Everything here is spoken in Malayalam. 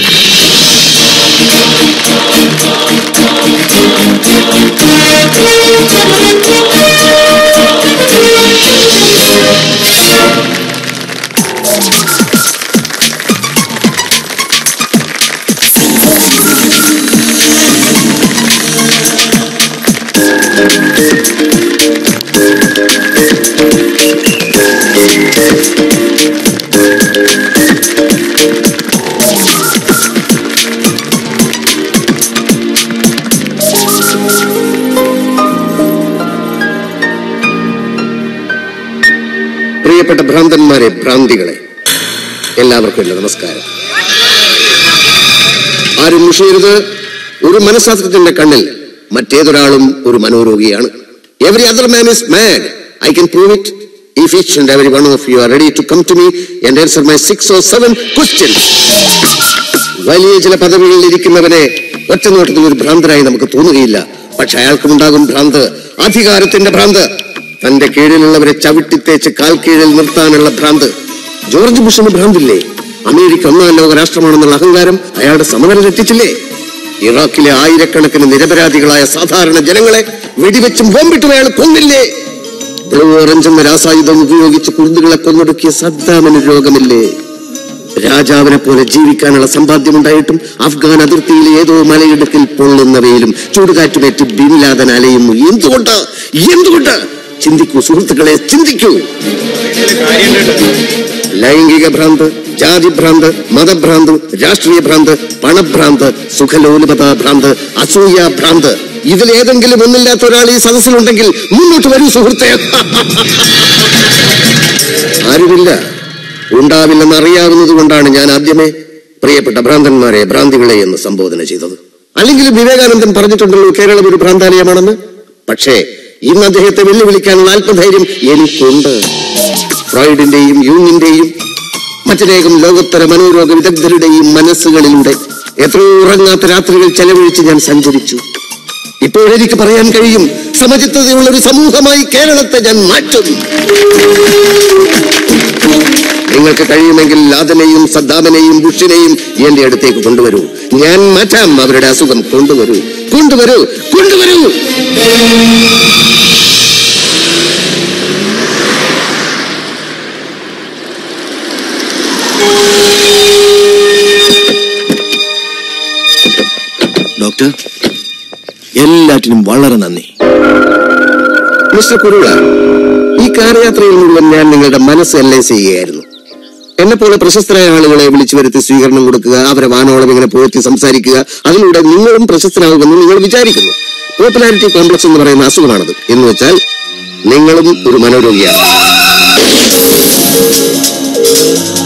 പ്രിയപ്പെട്ട ഭ്രാന്തന്മാരെ ഭ്രാന്തികളെ എല്ലാവർക്കും എന്റെ നമസ്കാരം ആരും മുഷിയരുത് ഒരു മനഃശാസ്ത്രജ്ഞന്റെ കണ്ണിൽ മറ്റേതൊരാളും ഒരു മനോരോഗിയാണ് every other man is mad I can prove it if each and every one of you are ready to come to me and answer my six or seven questions വലിയ ചില പദവികളിൽ ഇരിക്കുന്നവനെ ഒറ്റ നോട്ടത്തിൽ ഒരു ഭ്രാന്തനായി നമുക്ക് തോന്നുകയില്ല പക്ഷെ അയാൾക്കുമുണ്ടാകും ഭ്രാന്ത് അധികാരത്തിന്റെ ഭ്രാന്ത് തന്റെ കീഴിലുള്ളവരെ ചവിട്ടിത്തേച്ച് കാൽ കീഴിൽ നിർത്താനുള്ള ഭ്രാന്ത് ജോർജ് ബുഷിന് ഭ്രാന്തില്ലേ അമേരിക്ക ഒന്നാം ലോക രാഷ്ട്രമാണെന്നുള്ള അഹങ്കാരം അയാളുടെ സമനില തെറ്റിച്ചില്ലേ ഇറാഖിലെ ആയിരക്കണക്കിന് നിരപരാധികളായ സാധാരണ ജനങ്ങളെ വെടിവെച്ചും ബോംബിട്ടും അയാൾ കൊന്നില്ലേ ബ്ലൂ ഓറഞ്ച് എന്ന രാസായുധം ഉപയോഗിച്ച് കുർദുകളെ കൊന്നൊടുക്കിയ സദ്ദാമിന് രോഗമില്ലേ രാജാവിനെ പോലെ ജീവിക്കാനുള്ള സമ്പാദ്യമുണ്ടായിട്ടും അഫ്ഗാൻ അതിർത്തിയിലെ ഏതോ മലയിടുക്കിൽ പൊള്ളുന്ന വെയിലും ചൂടുകാറ്റുമേറ്റ് ബിൻലാദൻ അലയുന്നു എന്തുകൊണ്ട് എന്തുകൊണ്ട് ചിന്തിക്കൂ സുഹൃത്തുക്കളെ ചിന്തിക്കൂ ലൈംഗിക ഭ്രാന്ത് ജാതി ഭ്രാന്ത് മതഭ്രാന്ത് രാഷ്ട്രീയ ഭ്രാന്ത് പണഭ്രാന്ത് സുഖലോലുപത ഭ്രാന്ത് അസൂയ ഭ്രാന്ത് ഇതിലേതെങ്കിലും ഒന്നില്ലാത്ത ഒരാൾ ഈ സദസ്സിലുണ്ടെങ്കിൽ മുന്നോട്ട് വരൂ സുഹൃത്തെ ആരുമില്ല ഉണ്ടാവില്ലെന്ന് അറിയാവുന്നത് കൊണ്ടാണ് ഞാൻ ആദ്യമേ പ്രിയപ്പെട്ട ഭ്രാന്തന്മാരെ ഭ്രാന്തികളെ എന്ന് സംബോധന ചെയ്തത് അല്ലെങ്കിൽ വിവേകാനന്ദൻ പറഞ്ഞിട്ടുണ്ടല്ലോ കേരളം ഒരു ഭ്രാന്താലയമാണെന്ന് പക്ഷേ ഇന്ന് അദ്ദേഹത്തെ വെല്ലുവിളിക്കാനുള്ള ആത്മധൈര്യം എനിക്കുണ്ട് ഫ്രോയിഡിന്റെയും യൂങ്ങിന്റെയും മറ്റനേകം ലോകോത്തര മനോരോഗ വിദഗ്ധരുടെയും മനസ്സുകളിലൂടെ എത്രയോ ഉറങ്ങാത്ത രാത്രികൾ ചെലവഴിച്ച് ഞാൻ സഞ്ചരിച്ചു ഇപ്പോഴെനിക്ക് പറയാൻ കഴിയും സമചിത്തതയുള്ള ഒരു സമൂഹമായി കേരളത്തെ ഞാൻ മാറ്റും നിങ്ങൾക്ക് കഴിയുമെങ്കിൽ ലാദനെയും സദ്ദാമിനെയും ബുഷിനെയും എന്റെ അടുത്തേക്ക് കൊണ്ടുവരൂ ഞാൻ മാറ്റാം അവരുടെ അസുഖം കൊണ്ടുവരൂ കൊണ്ടുവരൂ കൊണ്ടുവരൂ ഡോക്ടർ എല്ലാറ്റിനും വളരെ നന്ദി മിസ്റ്റർ കുരുള ഈ കാരയാത്രയിൽ മുഴുവൻ ഞാൻ നിങ്ങളുടെ മനസ്സ് എല്ലാം ചെയ്യുകയായിരുന്നു എന്നെ പോലെ പ്രശസ്തരായ ആളുകളെ വിളിച്ചു വരുത്തി സ്വീകരണം കൊടുക്കുക അവരെ വാനോളം ഇങ്ങനെ പോറ്റി സംസാരിക്കുക അതിലൂടെ നിങ്ങളും പ്രശസ്തനാകുമെന്ന് നിങ്ങൾ വിചാരിക്കുന്നു പോപ്പുലാരിറ്റി കോംപ്ലക്സ് എന്ന് പറയുന്ന അസുഖമാണത് എന്ന് വെച്ചാൽ നിങ്ങളും ഒരു മനോരോഗിയാണ്